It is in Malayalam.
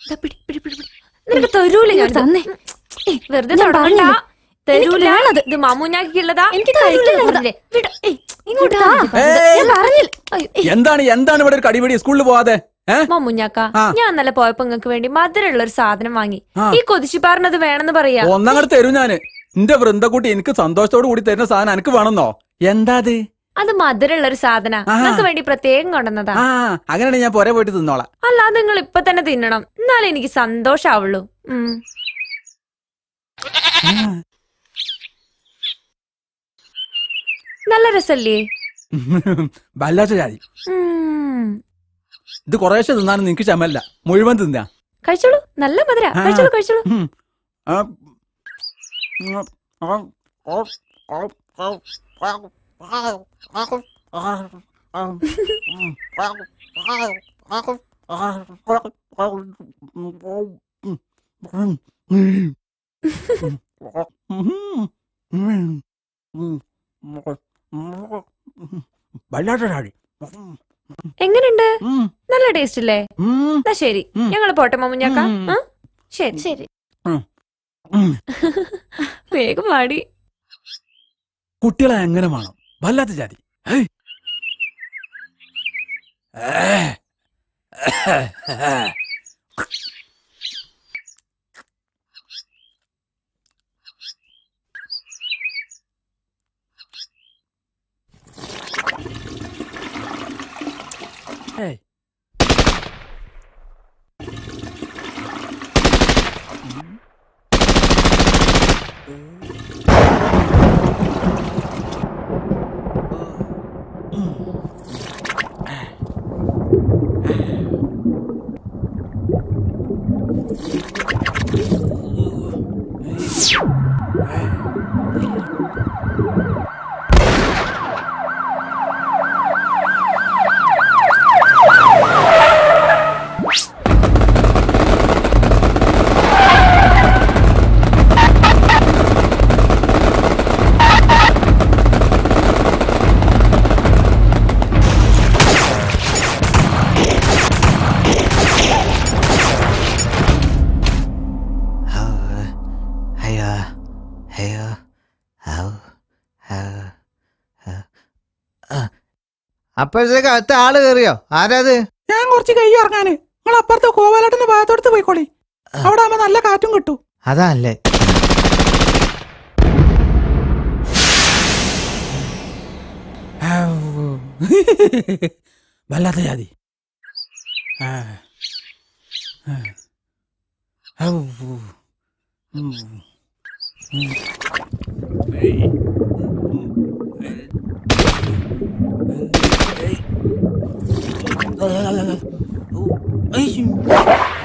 ദാ പിടി, പിടി, പിടി, പിടി. നിനക്ക് തരൂല ഞാൻ തന്നെ. ഏയ്, വെറുതെ ഞാൻ തൊടണ്ട. പറഞ്ഞില്ലേ? തരൂല എനിക്ക് വേണത്. ഇത് മാമൂഞ്ഞാക്കിയുള്ളതാ എനിക്ക് കഴിക്കാൻ കഴിക്കാനുള്ളതാ. പറഞ്ഞില്ലേ? വിട. ഏയ്, ഇങ്ങോട്ട് വിടാ. വാ. ഏയ്. ഞാൻ പറഞ്ഞില്ല അയ്യോ, ഏയ്, എന്താണ് എന്താണ് ഇവിടെ ഒരു കടിപിടി സ്കൂളിൽ പോവാതെ ഏ മാമൂഞ്ഞാക്ക ആ. ഞാൻ ഇന്നലെ പോയപ്പോ നിങ്ങൾക്ക് വേണ്ടി മധുരമുള്ള ഒരു സാധനം വാങ്ങി ആ. ഈ കൊതിച്ചു പറഞ്ഞത് വേണമെന്ന് പറയാ ഒന്നങ്ങോട്ട് തരൂ ഞാന് എന്റെ വൃന്ദക്കുട്ടി എനിക്ക് സന്തോഷത്തോട് കൂടി തരുന്ന സാധനം എനിക്ക് വേണമെന്നോ എന്താ അത് അത് മധുരമുള്ള ഒരു സാധന ആ. നിങ്ങൾക്ക് വേണ്ടി പ്രത്യേകം കൊണ്ടുവന്നതാ ആ അങ്ങനെയാണെങ്കിൽ ഞാൻ പുറേ പോയിട്ട് തിന്നോളാം അല്ലാതെ നിങ്ങൾ ഇപ്പൊ തന്നെ തിന്നണം എന്നാലേ എനിക്ക് സന്തോഷാവുള്ളൂ ഉം. നല്ല രസല്ലേ വല്ലാത്ത ജാതി ഉം. ഇത് കുറേശ്ശെ തിന്നാനും നിനക്ക് ചമല്ല മുഴുവൻ തിന്നാ കഴിച്ചോളൂ നല്ല മധുര ആ. കഴിച്ചോളൂ കഴിച്ചോളൂ ഉം. ആ. ഉം. ആ. ആ. ആ. ആ. വല്ലാത്ത ചാടി എങ്ങനെയുണ്ട് ഉം. നല്ല ടേസ്റ്റ് അല്ലേ ഉം. എന്നാ ശരി ഉം. ഞങ്ങള് പോട്ടെ മമ്മുഞ്ഞാക്ക ഉം. ആ? ശരി ശരി ഉം. വേഗം വാടി കുട്ടികളെ എങ്ങനെ വേണം വല്ലാത്ത ജാതി ഹേയ്. ഏ. ഏയ്. ഹയ്യോ ഹയ്യോ ഹൗ ഹൗ അപ്പോഴത്തേക്ക് അടുത്ത ആള് കയറിയോ ആരാത് ഞാൻ കുറച്ച് കൈ ഇറങ്ങാന് നിങ്ങൾ അപ്പുറത്ത് കോവാലാട്ടിന്റെ ഭാഗത്തോടത്ത് പോയിക്കോളി അവിടെ ആവുമ്പോ നല്ല കാറ്റും കിട്ടും അതല്ലേ വല്ലാത്ത ജാതി ആ. ആ. ഔ. ഉം. ഉം. ഏയ്. ഏയ്. ഏയ്.